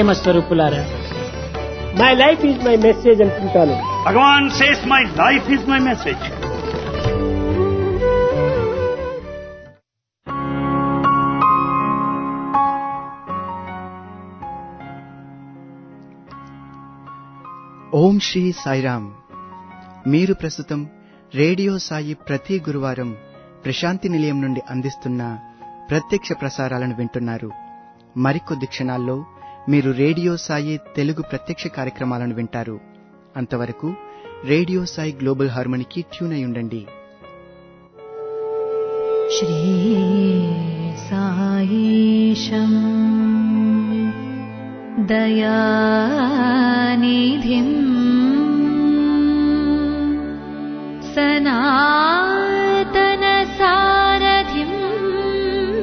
ప్రేమ స్వరూపులారా my life is my message అనుకుంటాను Bhagavan says, My life is my message. Om Shri Sairam మీరు ప్రస్తుతం రేడియో సాయి ప్రతి గురువారం ప్రశాంతి నిలయం నుండి అందిస్తున్న ప్రత్యక్ష ప్రసారాలను వింటున్నారు మరికొద్ది క్షణాల్లో మీరు రేడియో సాయి తెలుగు ప్రత్యక్ష కార్యక్రమాలను వింటారు అంతవరకు రేడియో సాయి గ్లోబల్ హార్మోనికి ట్యూన్ అయి ఉండండి श्रीसायीशम् दयानिधिम् सनातनसारथिम्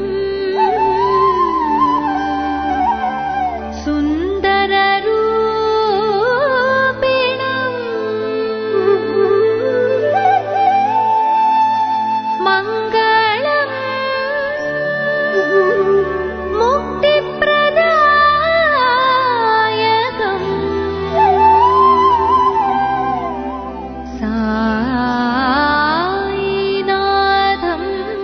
सुन्दररूपिणम् मङ्गलम् मुक्तिप्रदायकम् सायिनाथम्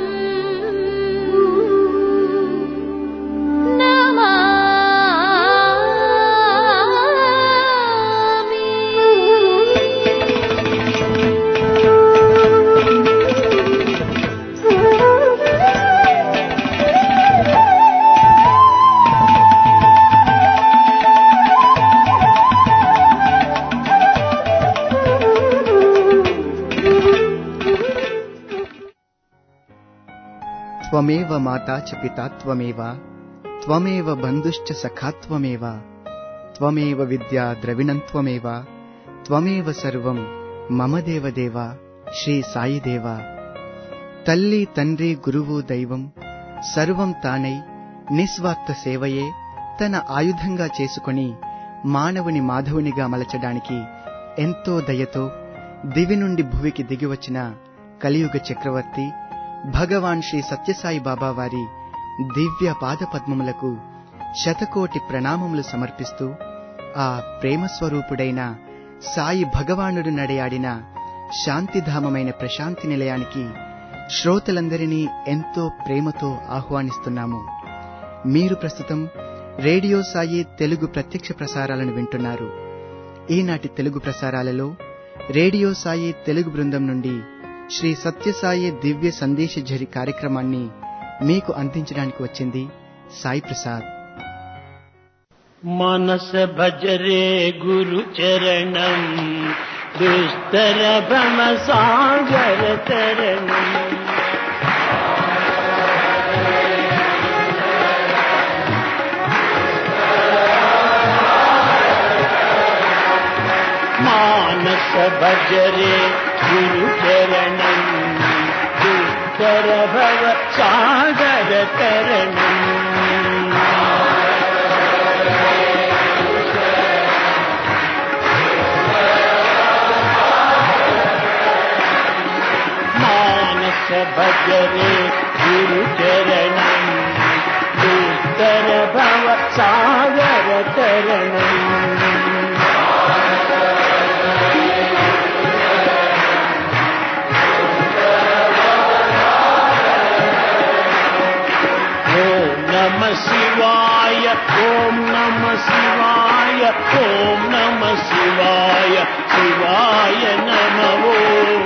త్వమేవ మాతా చ పితా త్వమేవ త్వమేవ బంధుశ్చ సఖా త్వమేవ త్వమేవ విద్యా ద్రవిణం త్వమేవ త్వమేవ సర్వం మమ దేవదేవ శ్రీ సాయి దేవ తల్లి తండ్రి గురువు దైవం సర్వం తానై నిస్వార్థ సేవయే తన ఆయుధంగా చేసుకొని మానవుని మాధవునిగా మలచడానికి ఎంతో దయతో దివి నుండి భువికి దిగివచ్చిన కలియుగ చక్రవర్తి భగవాన్ శ్రీ సత్యసాయి బాబా వారి దివ్య పాదపద్మములకు శతకోటి ప్రణామములు సమర్పిస్తూ ఆ ప్రేమ స్వరూపుడైన సాయి భగవానుడు నడయాడిన శాంతిధామమైన ప్రశాంతి నిలయానికి శ్రోతలందరినీ ఎంతో ప్రేమతో ఆహ్వానిస్తున్నాము మీరు ప్రస్తుతం రేడియో సాయి తెలుగు ప్రత్యక్ష ప్రసారాలను వింటున్నారు ఈనాటి తెలుగు ప్రసారాలలో రేడియో సాయి తెలుగు బృందం నుండి శ్రీ సత్యసాయి దివ్య సందేశ ఝరి కార్యక్రమాన్ని మీకు అందించడానికి వచ్చింది సాయి ప్రసాద్ మనస భజరే గురు చరణం దుస్తర భ్రమ సాగర తరణం మానస భజరే గురు చరణం దుస్తర భవ సాగర తరణం మానస భజరే గురు చరణం దుస్తర భవ సాగర తరణం ఓం నమ శివాయ ఓం నమ శివాయ ఓం నమ శివాయ శివాయ నమ ఓం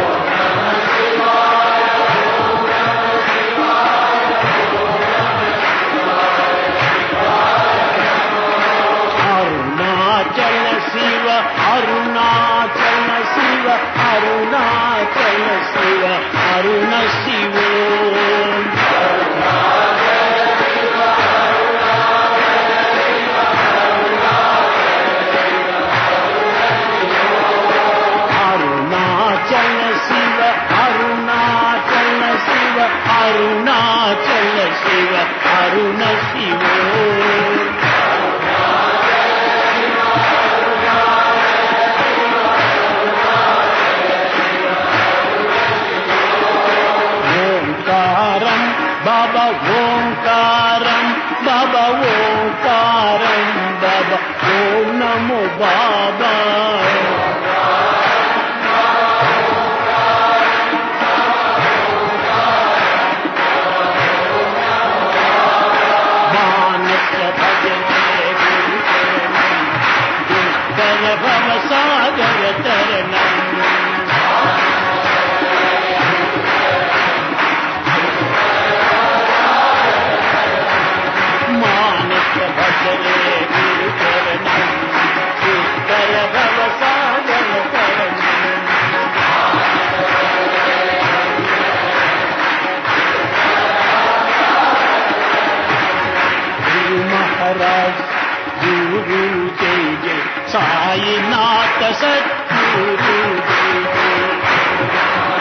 అరుణాచల శివ అరుణాచల శివ అరుణాచల శివ అరుణ శివో అరుణాచల శివ అరుణాచల శివ అరుణాచల శివ అరుణ శివో ఓంకారం బాబా ఓంకారం బాబా ఓంకారం బాబా ఓం నమో బాబా మానస భజనే గురు చరణం దుష్కర భవ సాగర తరణం మానస భజనే గురు చరణం దుష్కర భవ సాగర తరణం गुरु महाराज गुरु जय जय साईनाथ सद्गुरु जय जय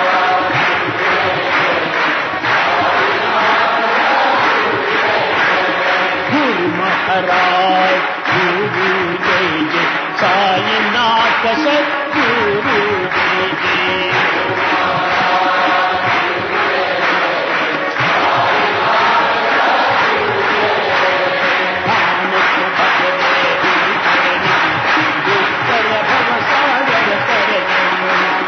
गुरु महाराज गुरु जय जय साईनाथ सद्गुरु जय जय मानस भजने गुरु चरणं दुष्कर भव सागर तरणं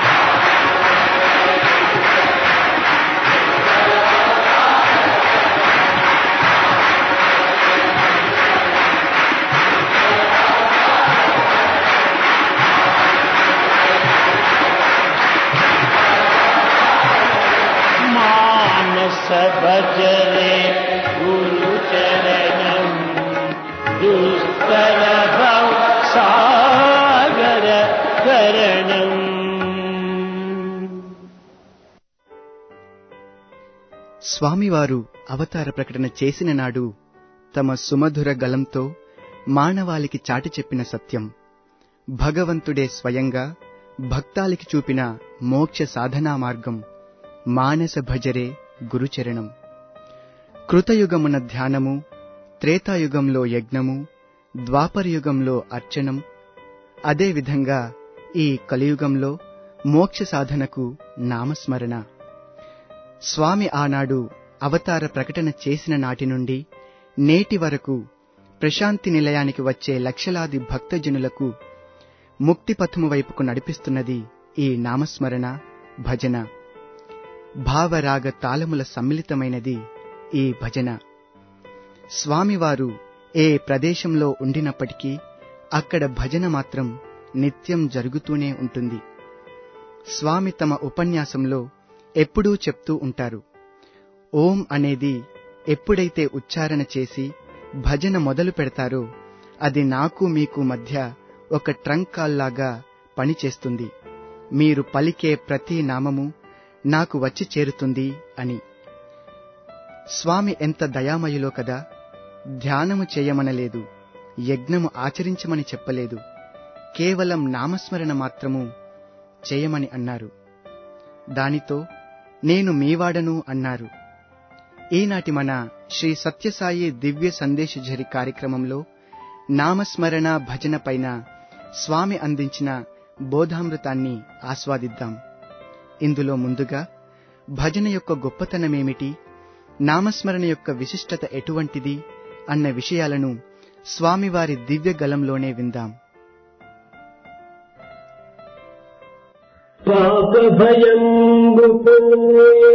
मानस भजने गुरु चरणं दुष्कर भव सागर करणम् స్వామివారు అవతార ప్రకటన చేసిన నాడు తమ సుమధుర గలంతో మానవాళికి చాటి చెప్పిన సత్యం భగవంతుడే స్వయంగా భక్తాలికి చూపిన మోక్ష సాధనా మార్గం మానస భజరే గురుచరణం కృతయుగమున ధ్యానము త్రేతాయుగంలో యజ్ఞము ద్వాపరయుగంలో అర్చనం అదేవిధంగా ఈ కలియుగంలో మోక్ష సాధనకు నామస్మరణ స్వామి ఆనాడు అవతార ప్రకటన చేసిన నాటి నుండి నేటి వరకు ప్రశాంతి నిలయానికి వచ్చే లక్షలాది భక్తజనులకు ముక్తిపథము వైపుకు నడిపిస్తున్నది ఈ నామస్మరణ భజన భావరాగ తాళముల సమ్మిళితమైనది ఈ భజన స్వామివారు ఏ ప్రదేశంలో ఉండినప్పటికీ అక్కడ భజన మాత్రం నిత్యం జరుగుతూనే ఉంటుంది స్వామి తమ ఉపన్యాసంలో ఎప్పుడూ చెప్తూ ఉంటారు ఓం అనేది ఎప్పుడైతే ఉచ్చారణ చేసి భజన మొదలు పెడతారో అది నాకు మీకు మధ్య ఒక ట్రంక్ కాల్లాగా పనిచేస్తుంది మీరు పలికే ప్రతి నామము నాకు వచ్చి చేరుతుంది అని స్వామి ఎంత దయామయులో కదా ధ్యానము చేయమనలేదు యజ్ఞము ఆచరించమని చెప్పలేదు కేవలం నామస్మరణ మాత్రము చేయమని అన్నారు దానితో నేను మీవాడను అన్నారు ఈనాటి మన శ్రీ సత్యసాయి దివ్య సందేశఝరి కార్యక్రమంలో నామస్మరణ భజన పైన స్వామి అందించిన బోధామృతాన్ని ఆస్వాదిద్దాం ఇందులో ముందుగా భజన యొక్క గొప్పతనమేమిటి నామస్మరణ యొక్క విశిష్టత ఎటువంటిది అన్న విషయాలను స్వామివారి దివ్య గలంలోనే విందాం పాప భయంబు పోయే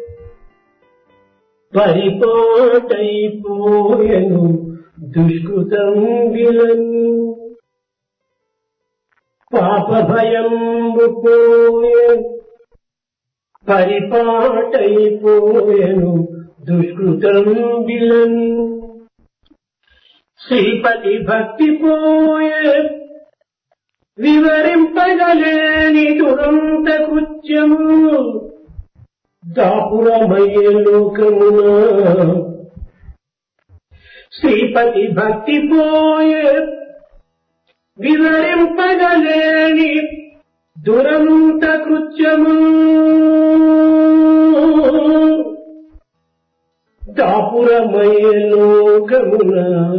పరిపాటైపోయెను దుష్కృతం విలను పాప భయంబు పోయే పరిపాటైపోయెను దుష్కృతం విలను శ్రీపతి భక్తి పోయే వివరింపగలేని దురంత కృత్యము దాపురమయ్యే లోకమున శ్రీపతి భక్తి పోయే వివరింపగలేని దురంత కృత్యము దాపురమయ్యే లోకమున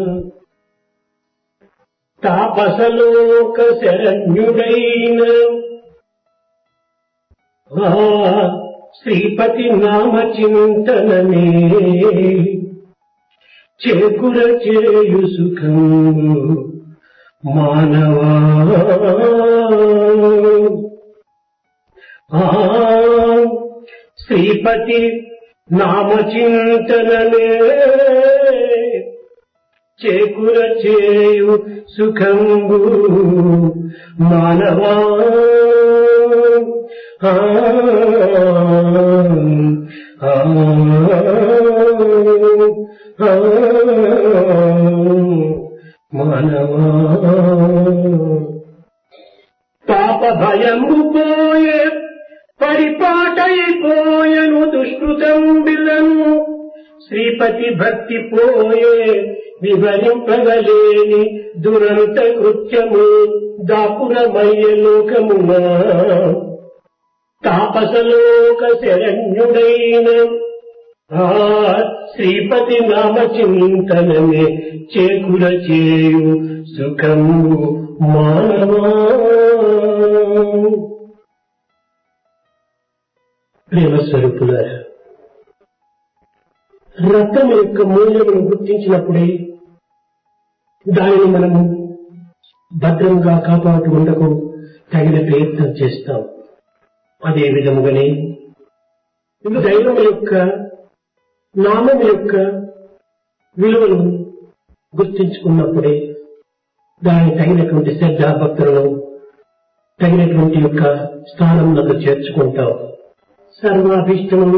తాపసలోక శరణ్యుడైన ఆ శ్రీపతి నామ చింతనమే చేకుర చేయు సుఖము మానవా ఆ శ్రీపతి నామచింతనమే చేకుర చేయు సుఖంబు మానవా ఆ, ఆ, ఆ, మానవా పాప భయము పోయే పరిపాటైపోయను దుష్కృతం బిల్లను శ్రీపతి భక్తి పోయే వివరింపగలేని దురంత కృత్యము దాపురమయ్య లోకమున తాపసలోక శరణ్యుడైన ఆ శ్రీపతి నామ చింతనమే చేకుల చేయు సుఖము మానవా ప్రేమ స్వరూపులారా రక్తం యొక్క మూల్యమును గుర్తించినప్పుడే దానిని మనము భద్రంగా కాపాడుకుంటకు తగిన ప్రయత్నం చేస్తాం అదే విధముగానే దైవం యొక్క నామం యొక్క విలువను గుర్తించుకున్నప్పుడే దాని తగినటువంటి శ్రద్ధ భక్తులను తగినటువంటి యొక్క స్థానంలో చేర్చుకుంటాం సర్వాభీష్టములను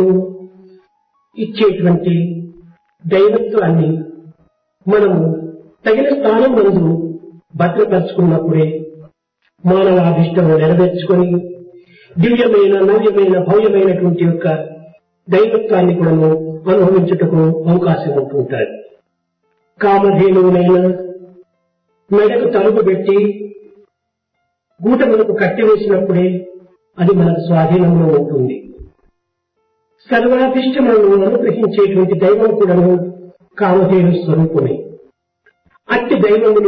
ఇచ్చేటువంటి దైవత్వాన్ని మనము తగిన స్థానం నందు భద్రపరుచుకున్నప్పుడే మానవాభిష్టము నెరవేర్చుకొని దివ్యమైన నవ్యమైన భవ్యమైనటువంటి యొక్క దైవత్వాన్ని కూడా అనుభవించుటకు అవకాశం ఉంటుంటారు కామధేనువునైనా మెడకు తలుపు పెట్టి గూట మనకు కట్టివేసినప్పుడే అది మనకు స్వాధీనంలో ఉంటుంది సర్వాధిష్టములను అనుగ్రహించేటువంటి దైవం కూడాను కామధేను స్వరూపమే అట్టి దైవమును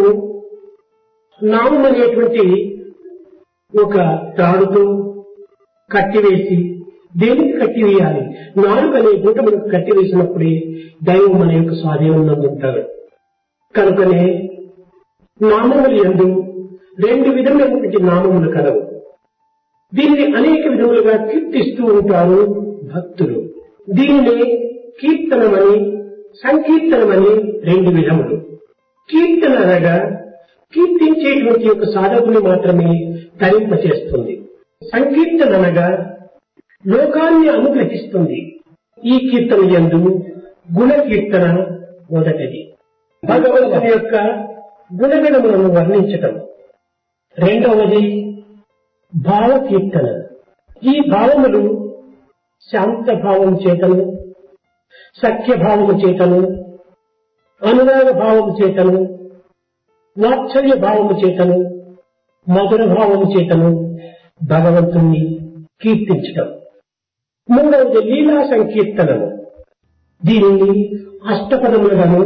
నామం అనేటువంటి ఒక త్రాడుతో కట్టివేసి దేనికి కట్టివేయాలి నాలుగు అనే గుంట మనకు కట్టివేసినప్పుడే దైవం మన యొక్క స్వాధీనంలో ఉంటాడు కనుకనే నామములు ఎందు రెండు విధమైనటువంటి నామములు కలవు దీనిని అనేక విధములుగా కీర్తిస్తూ ఉంటారు భక్తులు దీనిని కీర్తనమని సంకీర్తనమని రెండు విధములు కీర్తన అనగా కీర్తించేటువంటి యొక్క సాధకుని మాత్రమే తరింప చేస్తుంది సంకీర్తన అనగా లోకాన్ని అనుగ్రహిస్తుంది ఈ కీర్తన ఎందు గుణ కీర్తన మొదటిది భగవంతుని యొక్క గుణగణములను వర్ణించటం రెండవది భావ కీర్తన ఈ భావములు శాంత భావం చేతను సఖ్య భావము చేతను అనురాగ భావము చేతను వాత్సల్య భావము చేతను మధుర భావము చేతను భగవంతుణ్ణి కీర్తించటం మూడవది లీలా సంకీర్తనము దీనిని అష్టపదములను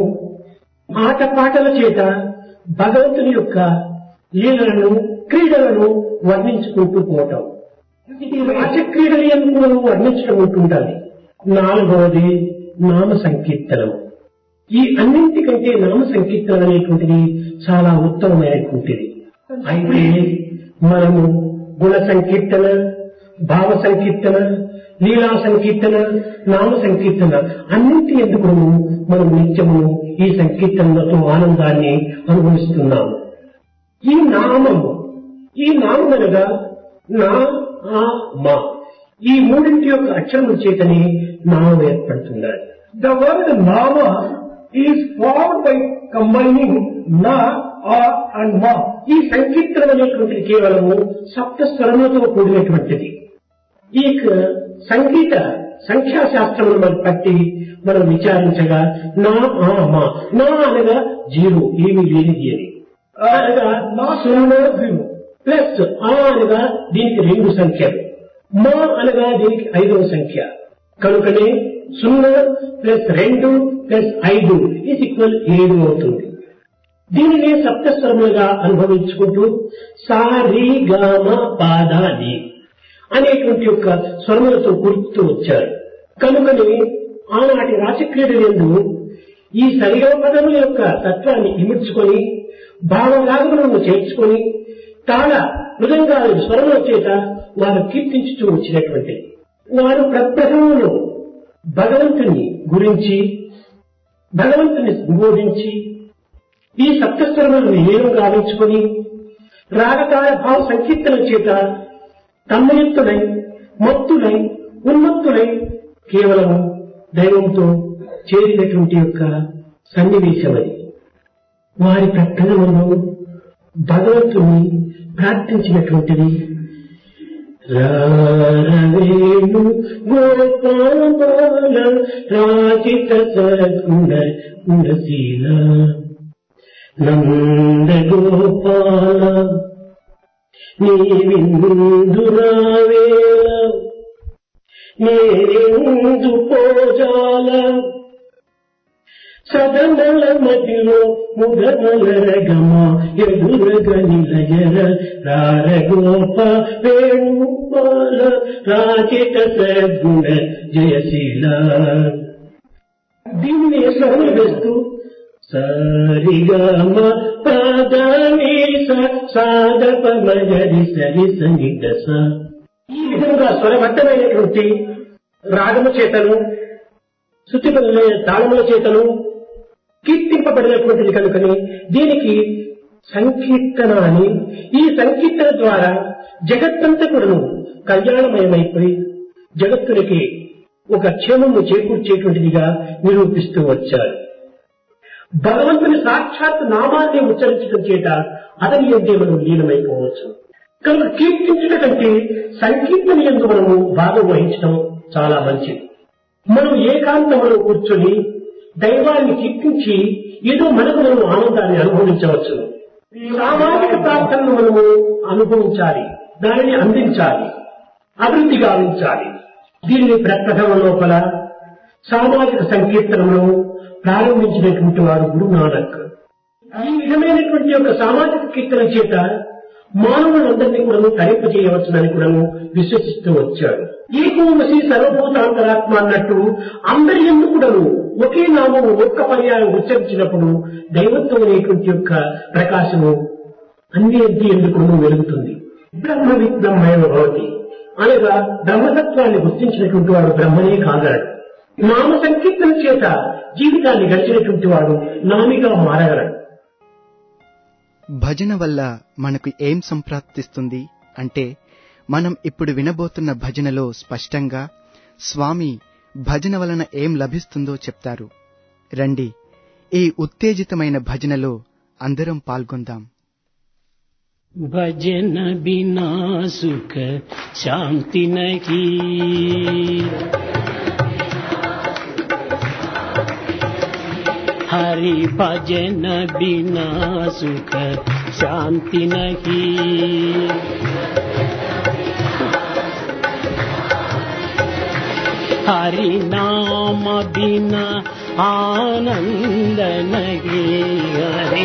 ఆటపాటల చేత భగవంతుని యొక్క లీలలను క్రీడలను వర్ణించుకుంటూ పోవటం ఇది రాజక్రీడలు ఎందుకు వర్ణించడం ఉంటుండాలి నాలుగవది నామ సంకీర్తనం ఈ అన్నింటికంటే నామ సంకీర్తనం అనేటువంటిది చాలా ఉత్తమమైనటువంటిది అయితే మనము గుణ సంకీర్తన భావ సంకీర్తన లీలా సంకీర్తన నామ సంకీర్తన అన్నింటి ఎందుకు మనం నిత్యము ఈ సంకీర్తనలతో ఆనందాన్ని అనుభవిస్తున్నాము ఈ నామము ఈ నామం అనగా నా ఆ మా ఈ మూడింటి యొక్క అక్షరముల చేతని నామం ఏర్పడుతున్నది The word Nama is formed by combining Na, A and Ma. ఈ సంకీర్తనం అనేటువంటిది కేవలము సప్త స్వరములతో కూడినటువంటిది ఈ క- సంగీత సంఖ్యాశాస్త్రమును మనం పట్టి మనం విచారించగా నా ఆ మా నా అనగా జీరో ఏమీ లేనిది అని అనగా నా సున్నా జీరో ప్లస్ ఆ అనగా దీనికి రెండు సంఖ్యలు మా అనగా దీనికి ఐదవ సంఖ్య కనుకనే సున్నా ప్లస్ రెండు ప్లస్ ఐదు ఈజ్ ఈక్వల్ ఏడు అవుతుంది దీనిని సప్తస్వరములుగా అనుభవించుకుంటూ సా రి గా మ పాదాది అనేటువంటి యొక్క స్వరములతో కూర్చుతూ వచ్చారు కనుకని ఆనాటి రాచక్రీడలందు ఈ సరిగమ పదముల యొక్క తత్వాన్ని ఇముడ్చుకొని భావరాగములను చేర్చుకొని తాళ మృదంగాల స్వరముల చేత వారు కీర్తించుతూ వచ్చినటువంటి వారు ప్రప్రథమంలో భగవంతుని గురించి భగవంతుని సంబోధించి ఈ సప్తస్వరములను ఏం గావించుకొని రాగతాళ భావ సంకీర్తన చేత తన్మయుక్తులై మత్తులై ఉన్మత్తులై కేవలము దైవంతో చేరినటువంటి యొక్క సన్నివేశం అది వారి ప్రకటనలో భగవంతుని ప్రార్థించినటువంటిది రారవేణు గోపాల రాజిత సద్గుణ గుణశీల నంద గోపాల నీ విందురావేళ నేనెందు పోజాల సదనల మదిలో ముగమలరగమ ఎదురగ నిలయర రారగోప వేణుపాల రాజిత సద్గుణ జయశీల దీనిని స్వరములు వేస్తూ సరిగమ పదని సాధప మగరి సరి సంగీత ఈ విధంగా స్వరబద్ధమైనటువంటి రాగము చేతను శృతిపల్ల తాళముల చేతను కీర్తింపబడినటువంటిది కనుకని దీనికి సంకీర్తన అని ఈ సంకీర్తన ద్వారా జగత్తంతా కూడాను కళ్యాణమయమైపోయి జగత్తునికి ఒక క్షేమము చేకూర్చేటువంటిదిగా నిరూపిస్తూ వచ్చారు భగవంతుని సాక్షాత్ నామాన్ని ఉచ్చరించడం చేత అతని ఎందే మనం లీనమైపోవచ్చు కనుక కీర్తించడం కంటే సంకీర్తన ఎందు మనము భాగం వహించడం చాలా మంచిది మనం ఏకాంతంలో కూర్చొని దైవాన్ని కీర్తించి ఏదో మనకు మనం ఆనందాన్ని అనుభవించవచ్చు సామాజిక ప్రార్థనను మనము అనుభవించాలి దానిని అందించాలి అభివృద్ధి గావించాలి దీనిని ప్రప్రథమ లోపల సామాజిక సంకీర్తనను ప్రారంభించినటువంటి వారు గురు నానక్ ఈ విధమైనటువంటి యొక్క సామాజిక కీర్తన చేత మానవులందరినీ కూడా తరింపజేయవచ్చునని కూడా విశ్వసిస్తూ వచ్చాడు ఏకోమసి సర్వభూతాంతరాత్మ అన్నట్టు అందరి ఎందుకు కూడాను ఒకే నామము ఒక్క పర్యాయం ఉచ్చరించినప్పుడు దైవత్వం అనేటువంటి యొక్క ప్రకాశము అన్ని ఎద్ది ఎందుకు వెలుగుతుంది బ్రహ్మ విద్బ్రహ్మయమ భవతి అనగా బ్రహ్మతత్వాన్ని గుర్తించినటువంటి వాడు బ్రహ్మనే కాగలడు నామ సంకీర్తన చేత జీవితాన్ని గడిచినటువంటి వాడు నామిగా మారగలడు భజన వల్ల మనకు ఏం సంప్రాప్తిస్తుంది అంటే మనం ఇప్పుడు వినబోతున్న భజనలో స్పష్టంగా స్వామి భజన వలన ఏం లభిస్తుందో చెప్తారు రండి ఈ ఉత్తేజితమైన భజనలో అందరం పాల్గొందాం भजन बिना सुख शांति नहीं हरि भजन बिना सुख शांति नहीं हरि नाम बिना आनंद नहीं हरि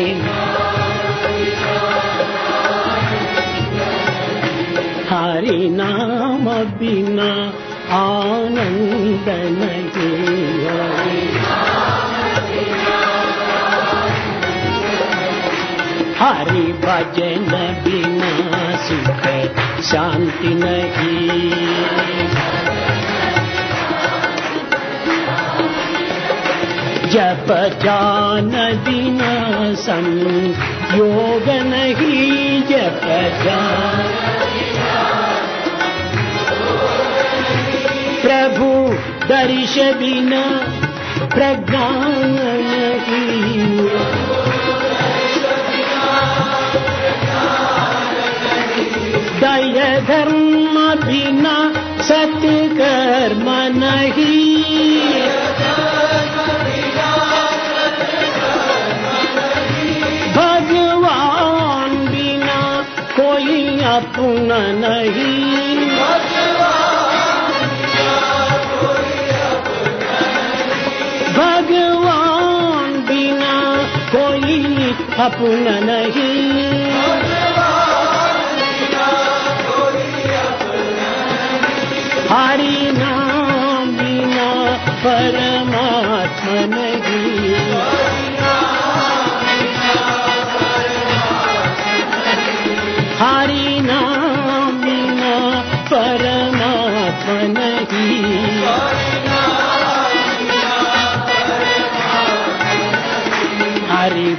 हरि नाम बिना आनंद नहीं हरि हरि भजन बिना सुख शांति नहीं जप जान बिना संयोग नहीं जप जान प्रभु दर्श बिना प्रज्ञान नहीं दय धर्म बिना सत्कर्म नहीं भगवान बिना कोई अपना नहीं भगवान बिना कोई अपना नहीं हरि नाम बिना परमात्मा नहीं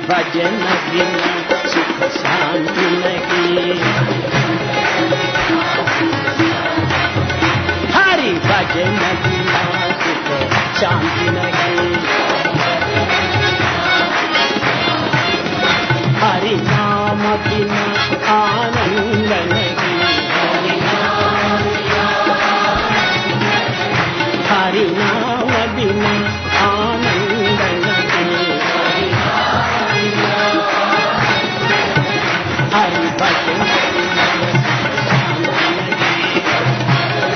भजन बिना सुख शांति नहीं हरि भजन बिना सुख शांति नहीं हरि नाम बिना आनंद नहीं हरि नाम बिना आनंद नहीं हरि भजन बिना शांति नहीं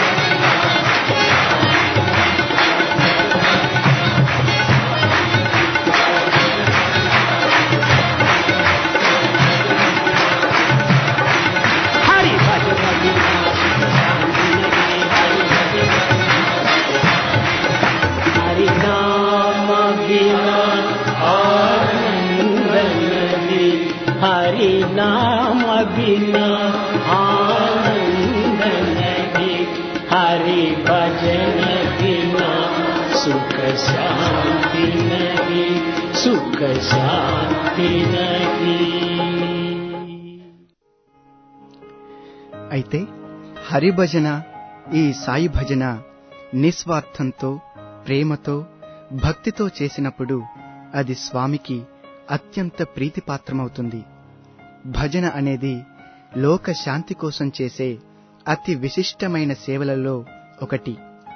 हरि भजन बिना शांति नहीं हरि भजन हरि नाम बिना आनंद नहीं हरि नाम बिना आनंद नहीं हरि भजन बिना सुख शांति नहीं सुख शांति नहीं అయితే హరిభజన ఈ సాయి భజన నిస్వార్థంతో ప్రేమతో భక్తితో చేసినప్పుడు అది స్వామికి అత్యంత ప్రీతిపాత్రమవుతుంది భజన అనేది లోక శాంతి కోసం చేసే అతి విశిష్టమైన సేవలలో ఒకటి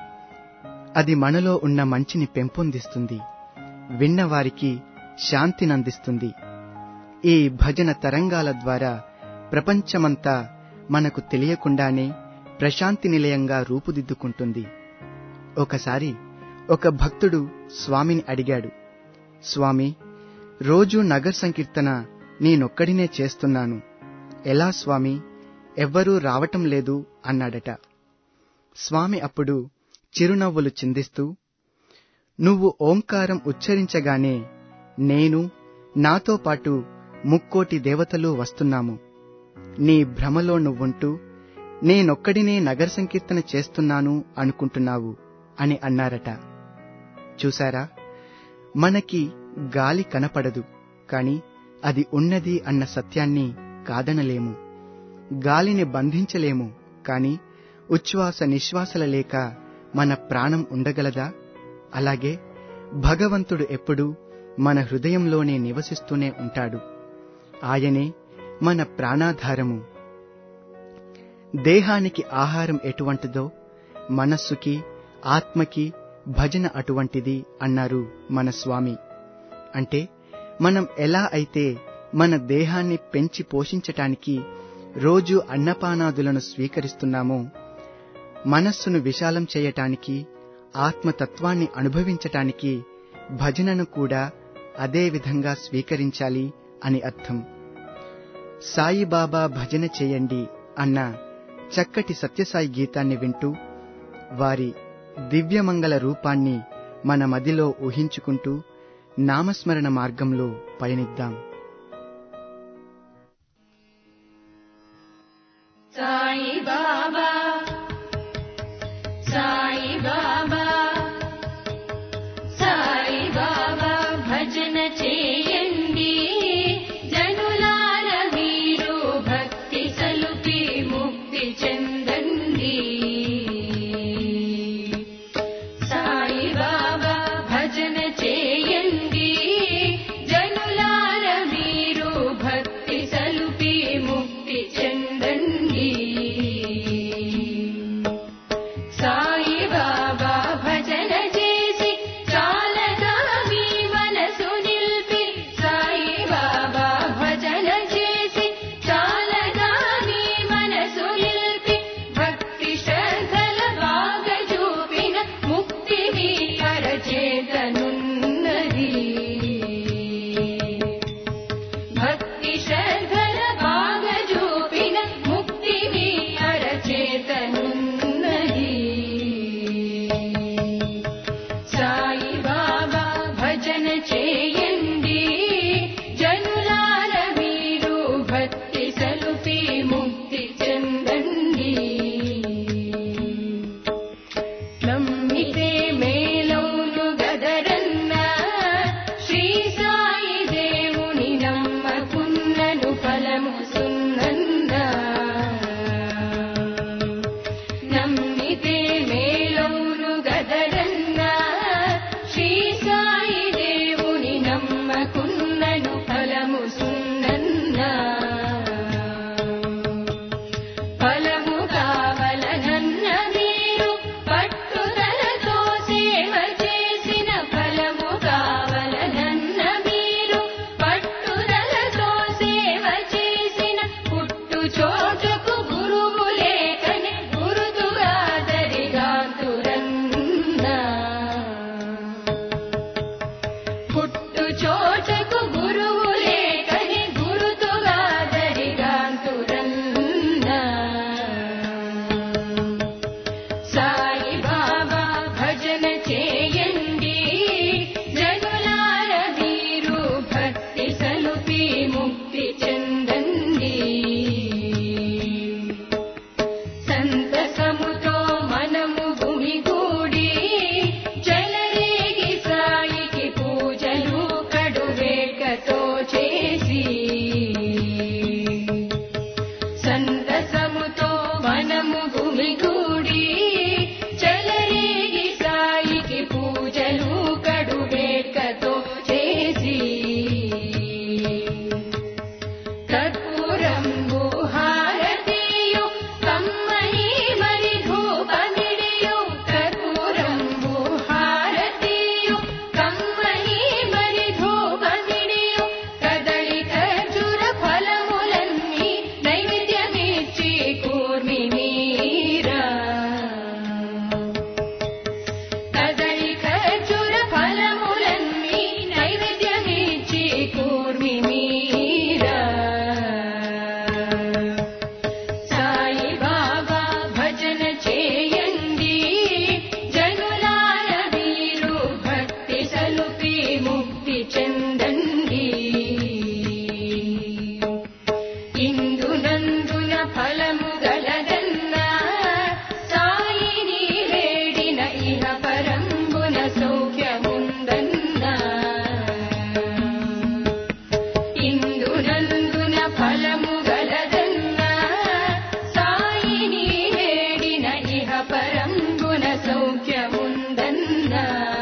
అది మనలో ఉన్న మంచిని పెంపొందిస్తుంది విన్నవారికి శాంతినందిస్తుంది ఈ భజన తరంగాల ద్వారా ప్రపంచమంతా మనకు తెలియకుండానే ప్రశాంతి నిలయంగా రూపుదిద్దుకుంటుంది ఒకసారి ఒక భక్తుడు స్వామిని అడిగాడు స్వామి రోజూ నగర్ సంకీర్తన నేనొక్కడినే చేస్తున్నాను ఎలా స్వామి ఎవ్వరూ రావటం లేదు అన్నాడట స్వామి అప్పుడు చిరునవ్వులు చిందిస్తూ నువ్వు ఓంకారం ఉచ్చరించగానే నేను నాతో పాటు ముక్కోటి దేవతలు వస్తున్నాము నీ భ్రమలో నువ్వుంటూ నేనొక్కడినే నగర సంకీర్తన చేస్తున్నాను అనుకుంటున్నావు అని అన్నారట చూశారా మనకి గాలి కనపడదు కాని అది ఉన్నది అన్న సత్యాన్ని కాదనలేము గాలిని బంధించలేము కాని ఉచ్ఛ్వాస నిశ్వాసల లేక మన ప్రాణం ఉండగలదా అలాగే భగవంతుడు ఎప్పుడూ మన హృదయంలోనే నివసిస్తూనే ఉంటాడు ఆయనే మన ప్రాణాధారము దేహానికి ఆహారం ఎటువంటిదో మనస్సుకి ఆత్మకి భజన అటువంటిది అన్నారు మన స్వామి అంటే మనం ఎలా అయితే మన దేహాన్ని పెంచి పోషించటానికి రోజు అన్నపానాదులను స్వీకరిస్తున్నామో మనస్సును విశాలం చేయటానికి ఆత్మతత్వాన్ని అనుభవించటానికి భజనను కూడా అదే విధంగా స్వీకరించాలి అని అర్థం సాయిబాబా భజన చేయండి అన్న చక్కటి సత్యసాయి గీతాన్ని వింటూ వారి దివ్యమంగళ రూపాన్ని మన మదిలో ఊహించుకుంటూ నామస్మరణ మార్గంలో పయనిద్దాం సాయి బాబా సాయి బాబా సాయి బాబా భజన చేయండి జనులార మీరు భక్తి సలుపి ముక్తి చెందండి సాయి బాబా భజన చేయండి జనులార మీరు భక్తి సలుపి ముక్తి చెందండి మనము గుమిగూడి చెలరేగి సాయికి పూజలు కడు వేట్కతో చేసి కర్పూరంబు హారతియు కమ్మని మరి ధూపమిడియు కర్పూరంబు హారతియు కమ్మని మరి ధూపమిడియు కదళి ఖర్జూర ఫలములన్నీ నైవేద్యమిచ్చి కూర్మి మీరా కదళి ఖర్జూర ఫలములన్నీ నైవేద్యమిచ్చి కూర్మి మీరా సాయి బాబా భజన చేయండి జనులార వీరు భక్తి సలుపి ముక్తి చెందండి ఇందునందున ఫలము గలదన్నా సాయిని వేడిన ఇహ పరంబున సౌఖ్యముందన్నా ఇందునందున ఫలము గలదన్నా సాయిని వేడిన ఇహ పరంబున సౌఖ్యముందన్నా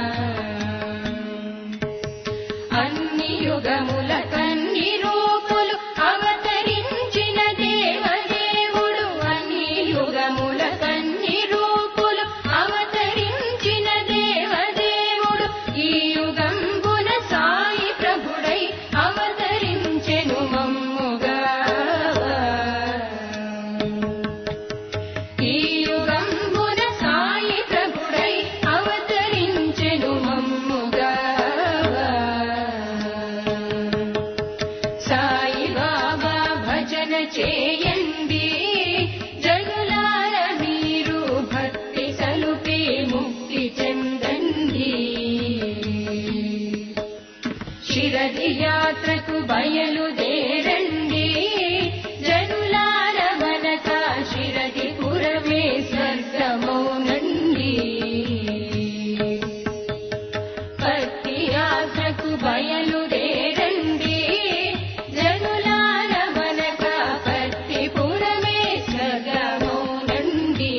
అన్ని యుగముల కన్ని రూపులు అవతరించిన దేవదేవుడు అన్ని యుగముల కన్ని రూపులు అవతరించిన దేవదేవుడు ఈ యుగంబున సాయి ప్రభుడై అవతరించెను మమ్ముగా ఈ యుగంబున సాయి ప్రభుడై అవతరించెను మమ్ముగా సాయి బాబా భజన చేయండి జనులార మీరు భక్తి సలుపి ముక్తి చెందండి శిరది యాత్రకు బయలుదేరండి జనులార మనక శిరది పురమే స్వర్గమౌనండి భక్తి యాత్రకు బయలుదేరండి జనులార మనక భక్తి పురమే స్వర్గమౌనండి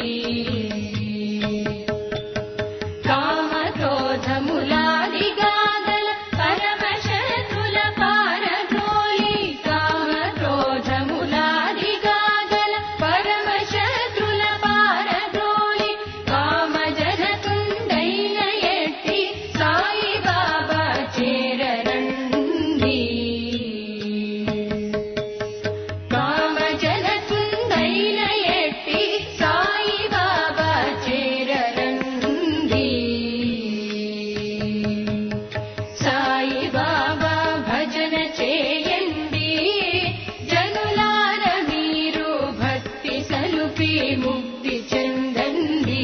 కామక్రోధములాది గాగల పరమశత్రుల పారద్రోలి కామక్రోధములాది గాగల పరమశత్రుల పారద్రోలి కామజనకుండైన ఎట్టి సాయి బాబా చేరరండి కామజనకుండైన ఎట్టి సాయి బాబా చేరరండి సాయి బాబా భజన చేయండి జనులార మీరు భక్తి సలుపి ముక్తి చెందండి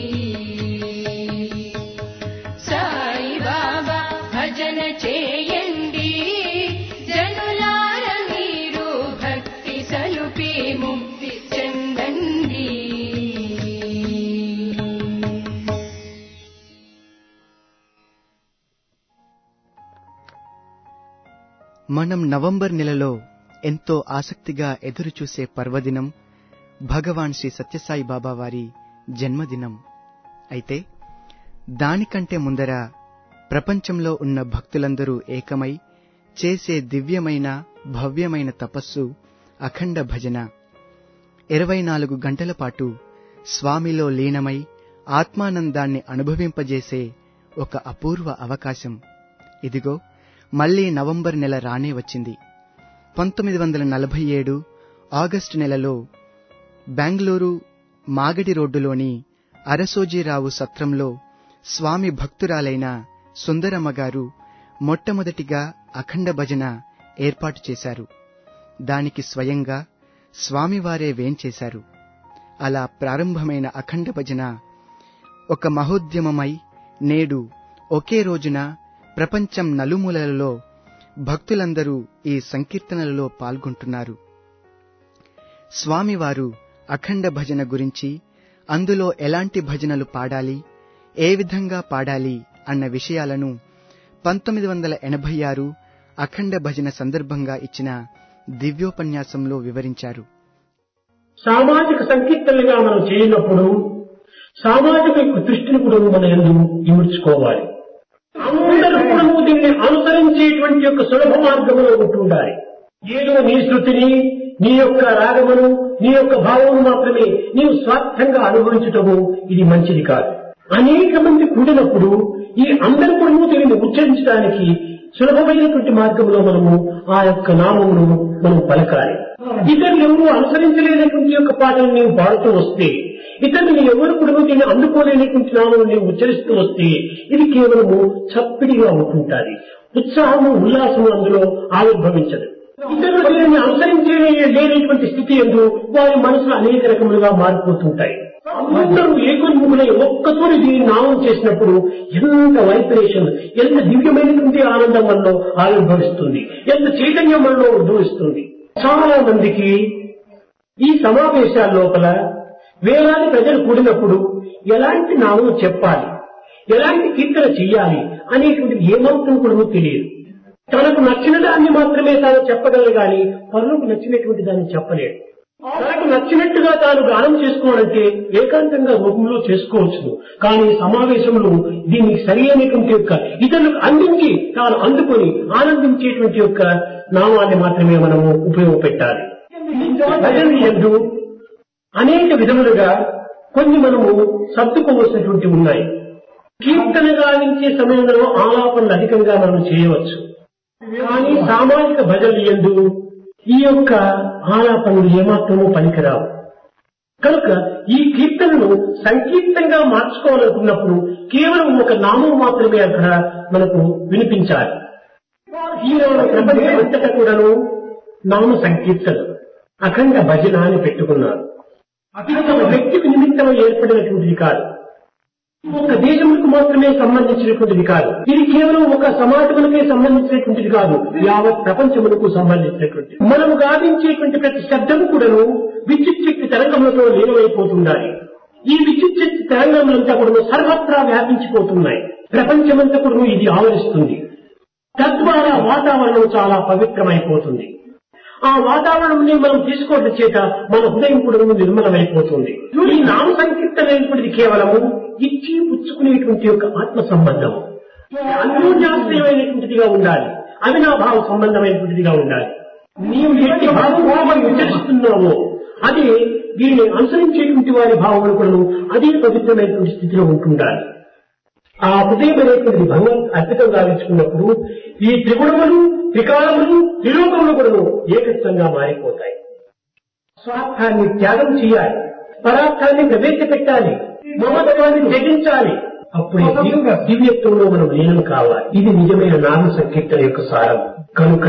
సాయి బాబా భజన చేయండి జనులార మీరు భక్తి సలుపి ముక్తి చెందండి మనం నవంబర్ నెలలో ఎంతో ఆసక్తిగా ఎదురుచూసే పర్వదినం భగవాన్ శ్రీ సత్యసాయి బాబా వారి జన్మదినం అయితే దానికంటే ముందర ప్రపంచంలో ఉన్న భక్తులందరూ ఏకమై చేసే దివ్యమైన భవ్యమైన తపస్సు అఖండ భజన ఇరవై నాలుగు గంటల పాటు స్వామిలో లీనమై ఆత్మానందాన్ని అనుభవింపజేసే ఒక అపూర్వ అవకాశం ఇదిగో మళ్లీ నవంబర్ నెల రానే వచ్చింది పంతొమ్మిది వందల నలభై ఏడు ఆగస్టు నెలలో బెంగళూరు మాగడి రోడ్డులోని అరసోజీరావు సత్రంలో స్వామి భక్తురాలైన సుందరమ్మ గారు మొట్టమొదటిగా అఖండ భజన ఏర్పాటు చేశారు దానికి స్వయంగా స్వామివారే వేంచేశారు అలా ప్రారంభమైన అఖండ భజన ఒక మహోద్యమమై నేడు ఒకే రోజున ప్రపంచం నలుమూలలలో భక్తులందరూ ఈ సంకీర్తనలలో పాల్గొంటున్నారు స్వామివారు అఖండ భజన గురించి అందులో ఎలాంటి భజనలు పాడాలి ఏ విధంగా పాడాలి అన్న విషయాలను పంతొమ్మిది వందల ఎనభై ఆరు అఖండ భజన సందర్భంగా ఇచ్చిన దివ్యోపన్యాసంలో వివరించారు సామాజిక సంకీర్తనలుగా మనం చేయనప్పుడు సామాజిక యొక్క దృష్టిని కూడా మనం ఎందు ఇముడ్చుకోవాలి అందరూ కూడా దీన్ని అనుసరించేటువంటి యొక్క సులభ మార్గంలో ఉంటుండాలి ఏదో నీ శృతిని నీ యొక్క రాగమును నీ యొక్క భావము మాత్రమే నీవు స్వార్థంగా అనుభవించటము ఇది మంచిది కాదు అనేక మంది కూడినప్పుడు ఈ అందరి కూడా దీనిని ఉచ్చరించడానికి సులభమైనటువంటి మార్గంలో మనము ఆ యొక్క నామమును మనం పలకాలి ఇతరులు ఎవరు అనుసరించలేనటువంటి యొక్క పాటలు నీవు పాడుతూ వస్తే ఇతరులు ఎవరు కూడా దీన్ని అందుకోలేనటువంటి నామం నీవు ఉచ్చరిస్తూ వస్తే ఇది కేవలము చప్పిడిగా ఉంటుంటాది ఉత్సాహము ఉల్లాసము అందులో ఆవిర్భవించదు ఇతరులు దీనిని అనుసరించే లేనటువంటి స్థితి ఎందు వారి మనసులు అనేక రకములుగా మారిపోతుంటాయి అందరూ ఏకోన్ముఖులై ఒక్కతోని దీన్ని నామం చేసినప్పుడు ఎంత వైబ్రేషన్ ఎంత దివ్యమైనటువంటి ఆనందం మనలో ఆవిర్భవిస్తుంది ఎంత చైతన్యం మనలో ఉద్భవిస్తుంది చాలా మందికి ఈ సమావేశాల లోపల వేలాది ప్రజలు కూడినప్పుడు ఎలాంటి నామం చెప్పాలి ఎలాంటి కీర్తన చెయ్యాలి అనేటువంటిది ఏమాత్రం కూడా తెలియదు తనకు నచ్చిన దాన్ని మాత్రమే తాను చెప్పగలరు గాని పనులకు నచ్చినటువంటి దాన్ని చెప్పలేడు తనకు నచ్చినట్టుగా తాను గానం చేసుకోవాలంటే ఏకాంతంగా రూపంలో చేసుకోవచ్చు కానీ సమావేశంలో దీనికి సరి అయినటువంటి యొక్క ఇతరులకు అందించి తాను అందుకొని ఆనందించేటువంటి యొక్క నామాన్ని మాత్రమే మనము ఉపయోగపెట్టాలి భజన ఎందు అనేక విధములుగా కొన్ని మనము సర్దుకోవలసినటువంటి ఉన్నాయి కీర్తన గావించే సమయంలో ఆలాపనలు అధికంగా మనం చేయవచ్చు కానీ సామాజిక భజనలు ఎందు ఈ యొక్క ఆలాపనలు ఏమాత్రమూ పనికిరావు కనుక ఈ కీర్తనను సంకీర్తంగా మార్చుకోవాలనుకున్నప్పుడు కేవలం ఒక నామం మాత్రమే అక్కడ మనకు వినిపించాలి ఈరోజు ప్రపంచం అంతటా కూడాను నామ సంకీర్తన అఖండ భజన అని పెట్టుకున్నారు అది ఒక వ్యక్తికి నిమిత్తం ఏర్పడినటువంటిది కాదు ఒక దేశములకు మాత్రమే సంబంధించినటువంటిది కాదు ఇది కేవలం ఒక సమాజములకే సంబంధించినటువంటిది కాదు యావత్ ప్రపంచములకు సంబంధించినటువంటిది మనము గావించేటువంటి ప్రతి శబ్దము కూడాను విద్యుత్ శక్తి తరంగములతో లీనమైపోతుండాలి ఈ విద్యుత్ శక్తి తరంగములంతా కూడా సర్వత్రా వ్యాపించిపోతున్నాయి ప్రపంచమంతా కూడా ఇది ఆవరిస్తుంది తద్వారా వాతావరణం చాలా పవిత్రమైపోతుంది ఆ వాతావరణంని మనం తీసుకోవడం చేత మన హృదయం కూడా నిర్మలమైపోతుంది ఈ నామ సంకీర్తనైనటువంటిది కేవలము ఇచ్చి పుచ్చుకునేటువంటి యొక్క ఆత్మ సంబంధం అన్యోన్యాశ్రయమైనటువంటిదిగా ఉండాలి అవినాభావ సంబంధమైనటువంటిదిగా ఉండాలి నీవు ఎట్టి భావభావాన్ని ఉచ్చరిస్తున్నావో అది దీనిని అనుసరించేటువంటి వారి భావములు కూడా అదే పవిత్రమైనటువంటి స్థితిలో ఉంటుండాలి ఆ హృదయం అనేటువంటి భగవత్ అద్భుతం గావించుకున్నప్పుడు ఈ త్రిగుణములు త్రికాలములు త్రిలోకములు కూడా ఏకత్వంగా మారిపోతాయి స్వార్థాన్ని త్యాగం చేయాలి పరార్థాన్ని ప్రవేశపెట్టాలి మమత్వాన్ని త్యజించాలి అప్పుడే దివ్య- దివ్యత్వంలో మనం లీనం కావాలి ఇది నిజమైన నామ సంకీర్తన యొక్క సారం కనుక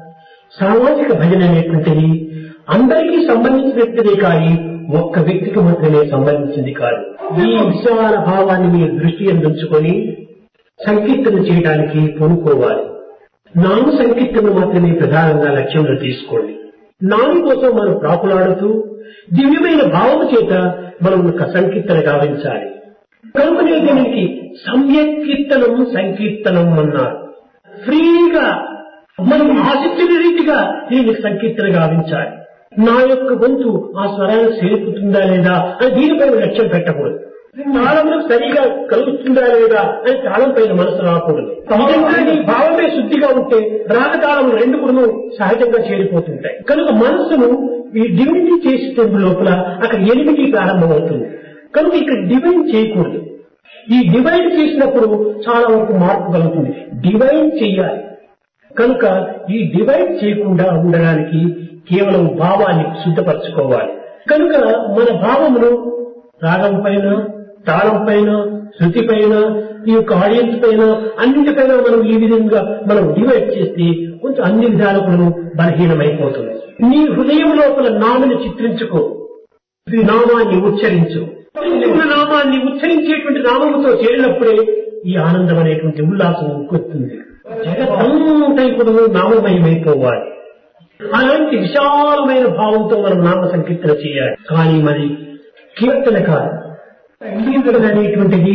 సామాజిక భజన అనేటువంటిది అందరికీ సంబంధించినటువంటిదే కానీ ఒక్క వ్యక్తికి మాత్రమే సంబంధించింది కాదు ఈ విశాల భావాన్ని మీరు దృష్టి అందించుకొని సంకీర్తన చేయడానికి పూనుకోవాలి నామ సంకీర్తన మాత్రమే ప్రధానంగా లక్ష్యంలో తీసుకోండి నామి కోసం మనం ప్రాకులాడుతూ దివ్యమైన భావము చేత మనం ఒక సంకీర్తన గావించాలి కనుకనే దీనికి సమ్యక్ కీర్తనం సంకీర్తనం అన్నారు ఫ్రీగా మనం ఆశించిన రీతిగా దీనికి సంకీర్తన గావించాలి నా యొక్క గొంతు ఆ స్వరానికి చేరుకుతుందా లేదా అని దీనిపైన లక్ష్యం పెట్టకూడదు తాళములకు సరిగా కలుగుతుందా లేదా అని తాళం పైన మనసు రాకూడదు నిజంగా నీ భావమే శుద్ధిగా ఉంటే రాగతాళం రెండు కూడా సహజంగా చేరిపోతుంటాయి కనుక మనసును ఈ డివినిటీ చేసే లోపల అక్కడ ఎనిమిది ప్రారంభమవుతుంది కనుక ఇక్కడ డివైన్ చేయకూడదు ఈ డివైన్ చేసినప్పుడు చాలా వరకు మార్పు కలుగుతుంది డివైన్ చెయ్యాలి కనుక ఈ డివైడ్ చేయకుండా ఉండడానికి కేవలం భావాన్ని శుద్ధపరచుకోవాలి కనుక మన భావమును రాగం పైన తాళం పైన శృతి పైన ఈ యొక్క ఆడియన్స్ పైన అన్నిటిపైన మనం ఈ విధంగా మనం డివైడ్ చేస్తే కొంచెం అన్ని విధాలకు బలహీనమైపోతుంది నీ హృదయం లోపల నామని చిత్రించుకో ఈ నామాన్ని ఉచ్చరించు ఉచ్చరించుకున్న నామాన్ని ఉచ్చరించేటువంటి నామముతో చేరినప్పుడే ఈ ఆనందం అనేటువంటి ఉల్లాసం ఉక్కుతుంది జగత్తంతా ఇప్పుడు నామమయమైపోవాలి అలాంటి విశాలమైన భావంతో మనం నామ సంకీర్తన చేయాలి కానీ మరి కీర్తన కాదు కీర్తన అనేటువంటిది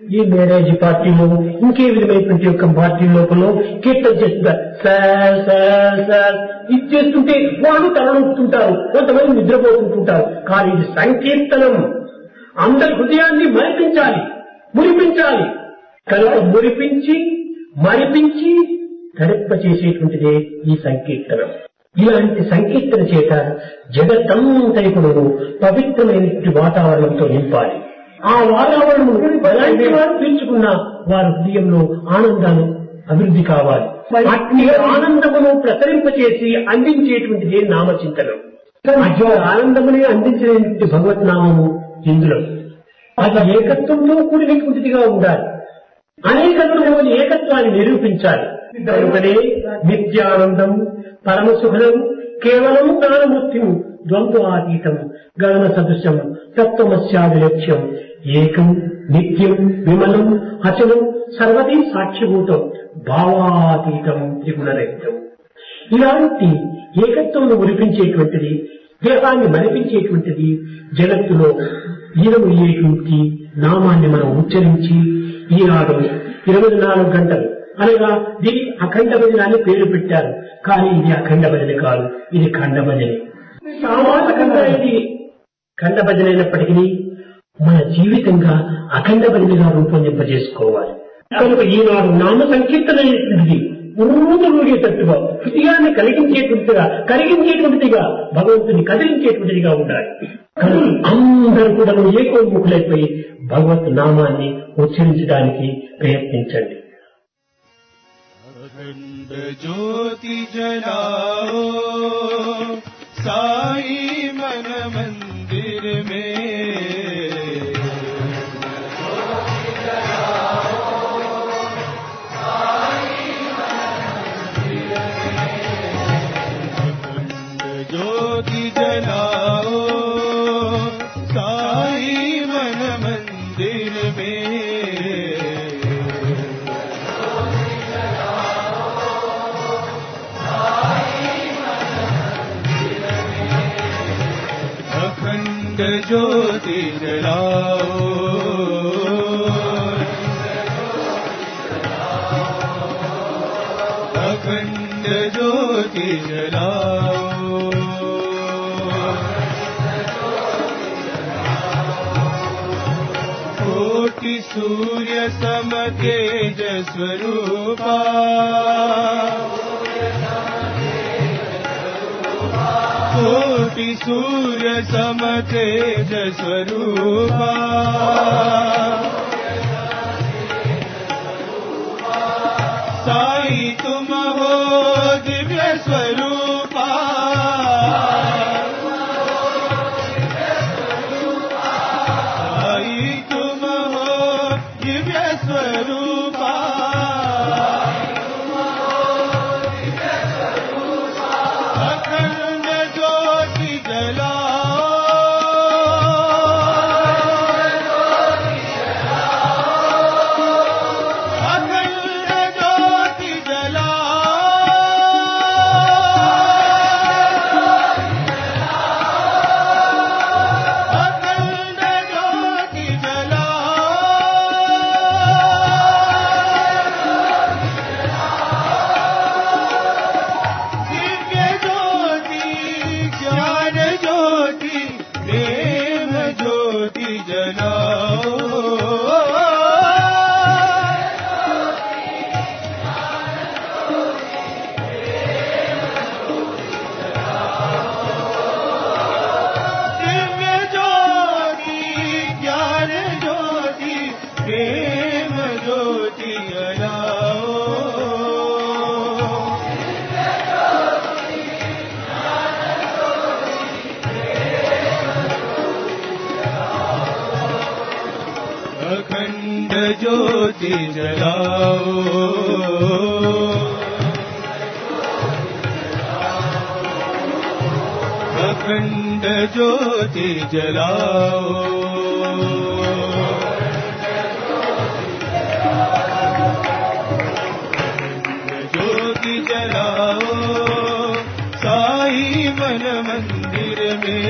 ఈ మ్యారేజ్ పార్టీలో ఇంకే విధమైనటువంటి యొక్క పార్టీ లోపల కీర్తన చేస్తుంటారు సార్ సార్ సార్ ఇది చేస్తుంటే వాళ్ళు తరలిస్తుంటారు కొంతమంది నిద్రపోతుంటుంటారు కానీ ఇది సంకీర్తనం అందరి హృదయాన్ని మరిపించాలి మురిపించాలి కనుక మురిపించి మరిపించి తరింప చేసేటువంటిదే ఈ సంకీర్తనం ఇలాంటి సంకీర్తన చేత జగత్తంతని కూడా పవిత్రమైనటువంటి వాతావరణంతో నింపాలి ఆ వాతావరణం ఎలాంటి వారు పీల్చుకున్నా వారి హృదయంలో ఆనందాలు అభివృద్ధి కావాలి అట్టి ఆనందమును ప్రసరింపచేసి అందించేటువంటిదే నామచింతనం అట్టి ఆనందమునే అందించినటువంటి భగవత్ నామము ఇందులో అది ఏకత్వంతో కూడినటువంటిదిగా ఉండాలి అనేకత్వంలో ఏకత్వాన్ని నిరూపించాలి కనుకనే నిత్యానందం పరమసుఖం కేవలం జ్ఞానమూర్తిం ద్వంద్వాతీతం గగన సదృశం తత్వమస్యాది లక్ష్యం ఏకం నిత్యం విమలం అచలం సర్వదీ సాక్షిభూతం భావాతీతం త్రిగుణరహితం ఇలాంటి ఏకత్వంలో ఉరిపించేటువంటిది దేహాన్ని మరిపించేటువంటిది జగత్తులో లీనమయ్యేటువంటి నామాన్ని మనం ఉచ్చరించి ఈనాడు ఇరవై నాలుగు గంటలు అనగా దీని అఖండ భజన అని పేరు పెట్టారు కానీ ఇది అఖండ భజన కాదు ఇది ఖండ భజన సామాజికంగా ఇది ఖండ భజన అయినప్పటికీ మన జీవితంగా అఖండ భజనగా రూపొందింపజేసుకోవాలి కనుక ఈనాడు నామ సంకీర్తన అనేటువంటిది ఊరుతలుగేటట్టుగా హృదయాన్ని కలిగించేటువంటిగా కలిగించేటువంటిదిగా భగవంతుని కదిలించేటువంటిదిగా ఉండాలి కనుక అందరూ కూడా ఏకోముఖులైపోయి భగవత్ నామాన్ని ఉచ్చరించడానికి ప్రయత్నించండి अखंड ज्योति जलाओ साई मन मंदिर में अखंड ज्योति जलाओ साई मन मंदिर में अखंड ज्योति जलाओ अखंड ज्योति जलाओ कोटि सूर्य सम तेज स्वरूपा कोटि सूर्य सम तेज स्वरूपा साई तुम हो दिव्य स्वरूपा साई तुम हो दिव्य स्वरूपा अखंड ज्योति जलाओ अखंड ज्योति जलाओ अखंड ज्योति जलाओ दिव्य ज्योति ज्ञान ज्योति प्रेम ज्योति जलाओ दिव्य ज्योति ज्ञान ज्योति प्रेम ज्योति जलाओ अखंड ज्योति जलाओ अखंड ज्योति जलाओ अखंड ज्योति जलाओ साई मन मंदिर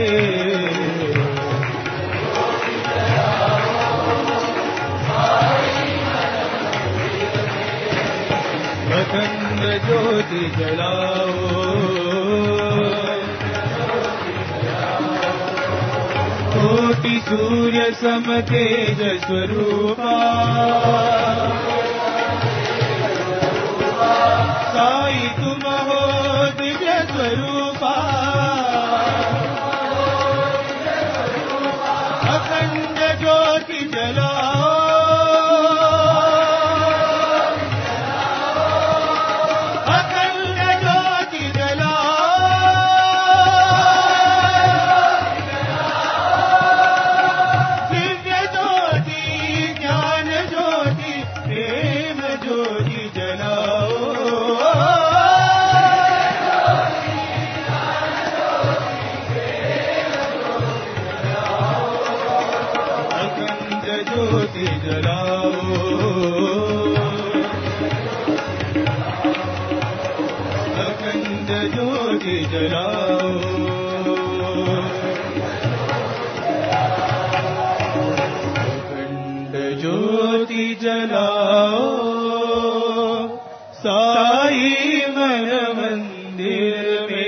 में ज्योति जलाओ कोटि सूर्य सम तेज स्वरूपा साई तुम हो दिव्य स्वरूपा अखंड ज्योति जलाओ अखंड ज्योति जलाओ दिव्य ज्योति ज्ञान ज्योति प्रेम ज्योति जलाओ अखंड ज्योति जलाओ अखंड ज्योति जलाओ अखंड ज्योति जलाओ साई मन मंदिर में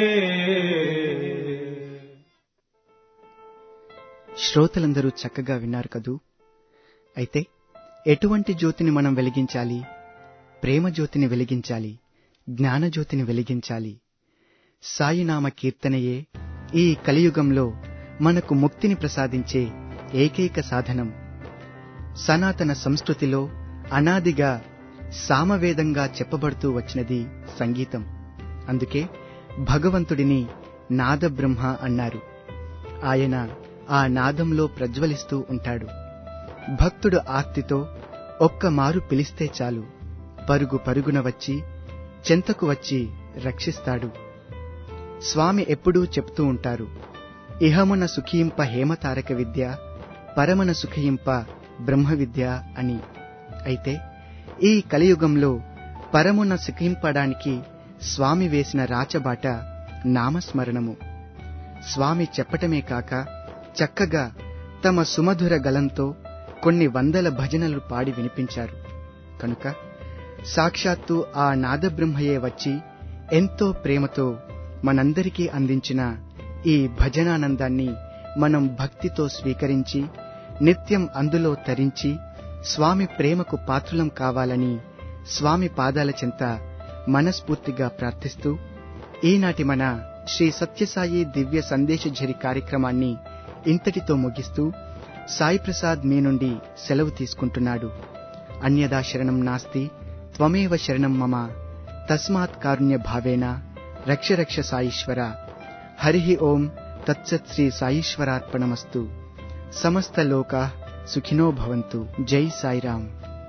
శ్రోతలందరూ చక్కగా విన్నారు కదూ అయితే ఎటువంటి జ్యోతిని మనం వెలిగించాలి ప్రేమ జ్యోతిని వెలిగించాలి జ్ఞానజ్యోతిని వెలిగించాలి సాయినామ కీర్తనయే ఈ కలియుగంలో మనకు ముక్తిని ప్రసాదించే ఏకైక సాధనం సనాతన సంస్కృతిలో అనాదిగా సామవేదంగా చెప్పబడుతూ వచ్చినది సంగీతం అందుకే భగవంతుడిని నాదబ్రహ్మ అన్నారు ఆయన ఆ నాదంలో ప్రజ్వలిస్తూ ఉంటాడు భక్తుడు ఆర్తితో ఒక్క మారు పిలిస్తే చాలు పరుగు పరుగున వచ్చి చెంతకు వచ్చి రక్షిస్తాడు స్వామి ఎప్పుడూ చెప్తూ ఉంటారు ఇహమున సుఖింప హేమతారక విద్య పరమన సుఖింప బ్రహ్మ విద్య అని అయితే ఈ కలియుగంలో పరమున సుఖింపడానికి స్వామి వేసిన రాచబాట నామస్మరణము స్వామి చెప్పటమే కాక చక్కగా తమ సుమధుర గలంతో కొన్ని వందల భజనలు పాడి వినిపించారు కనుక సాక్షాత్తు ఆ నాదబ్రహ్మయే వచ్చి ఎంతో ప్రేమతో మనందరికీ అందించిన ఈ భజనానందాన్ని మనం భక్తితో స్వీకరించి నిత్యం అందులో తరించి స్వామి ప్రేమకు పాత్రులం కావాలని స్వామి పాదాల చెంత మనస్ఫూర్తిగా ప్రార్థిస్తూ ఈనాటి మన శ్రీ సత్యసాయి దివ్య సందేశఝరి కార్యక్రమాన్ని ఇంతటితో ముగిస్తూ సాయి ప్రసాద్ మీ నుండి సెలవు తీసుకుంటున్నాడు అన్యదా శరణం నాస్తి త్వమేవ శరణం మమ తస్మాత్ కారుణ్య భావేన రక్ష రక్ష సాయిశ్వర హరి ఓం తత్సత్ శ్రీ సాయిశ్వరార్పణమస్తు సమస్త లోకా సుఖినో భవంతు జై సాయిరామ్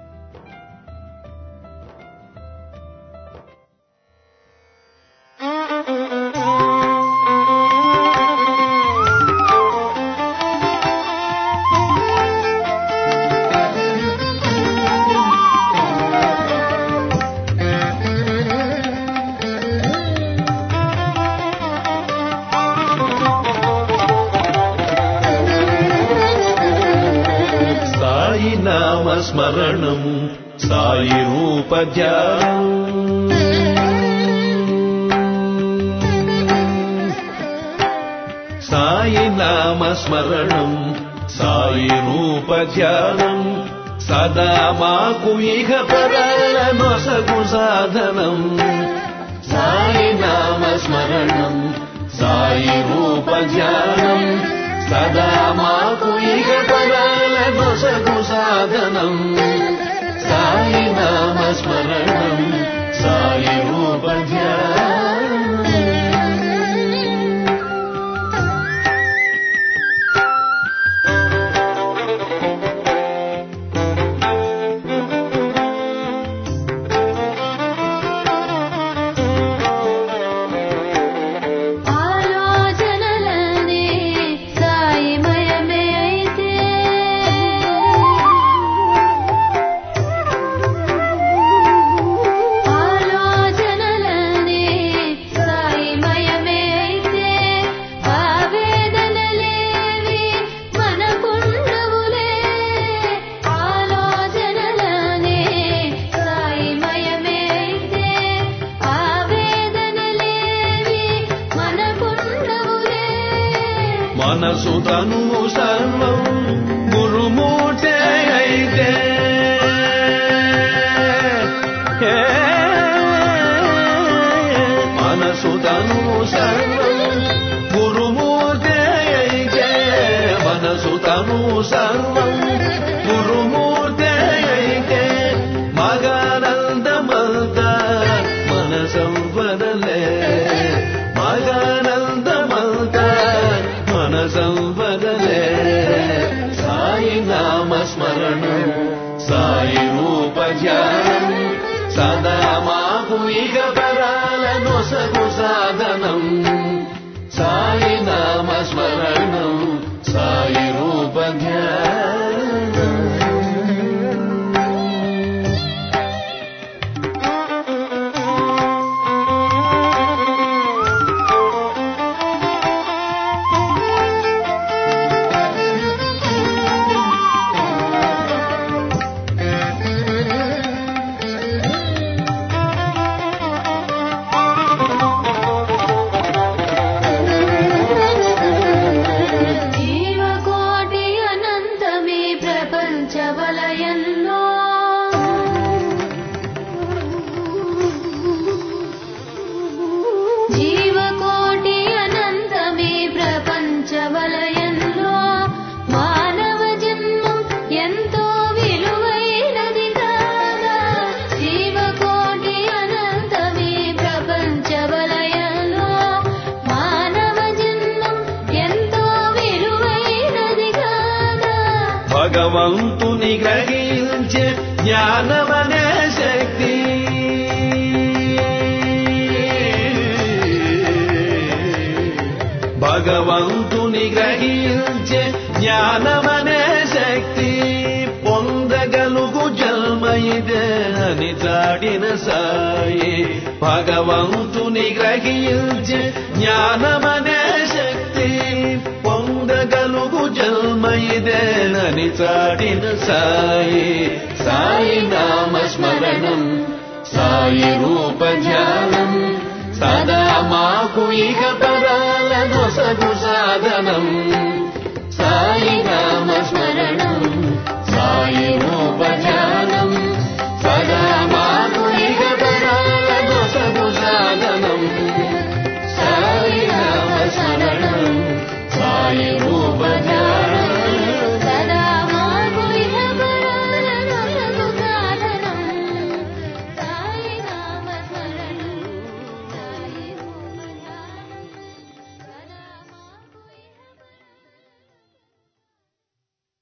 సాయి నామ స్మరణం సాయి రూప ధ్యానం సాయి నామ స్మరణం సాయి రూప ధ్యానం సదా మాకు ఇహ పరాల నొసగు సాధనం సాయి నామ స్మరణం సాయి రూప ధ్యానం సదా మాకు ఇహ పరాల నొసగు సాధనం సాయి నామ స్మరణం సాయి రూప ధ్యానం ఆలోచనలనే సాయిమయమే అయితే తను సర్వం గురుమూర్తే అయితే ఏ, మనసు తను సర్వం గురుమూర్తే అయితే మనసు తను సర్వం గురుమూర్తే అయితే మగానందమంత మన సంపదలే మగానందమంత మన సంపదలే సాయి నామ స్మరణం సాయి రూప ధ్యానం సదా మాకు ఇక పరాల నొసగు సాధనం సాయి నామ స్మరణం సాయి రూప ధ్యానం జీవకోటి అనంతమే ప్రపంచ వలయంలో జీవకోటి అనంతమే ప్రపంచ వలయంలో మానవ జన్మం ఎంతో విలువైనది కాదా జీవకోటి అనంతమే ప్రపంచ వలయంలో మానవ జన్మం ఎంతో విలువైనది కాదా భగవంతుని గ్రహించే జ్ఞానమనే శక్తి భగవంతుని గ్రహించే జ్ఞానమనే శక్తి పొందగలుగు జన్మ ఇదే అని చాడిన సాయి భగవంతుని గ్రహించే జ్ఞానమనే శక్తి పొందగలుగు జన్మ ఇదేనని చాడిన సాయి సాయి నామ స్మరణం సాయి రూప ధ్యానం సదా మాకు ఇక పరాల నొసగు సాధనం సాయి నామ స్మరణం సాయి రూప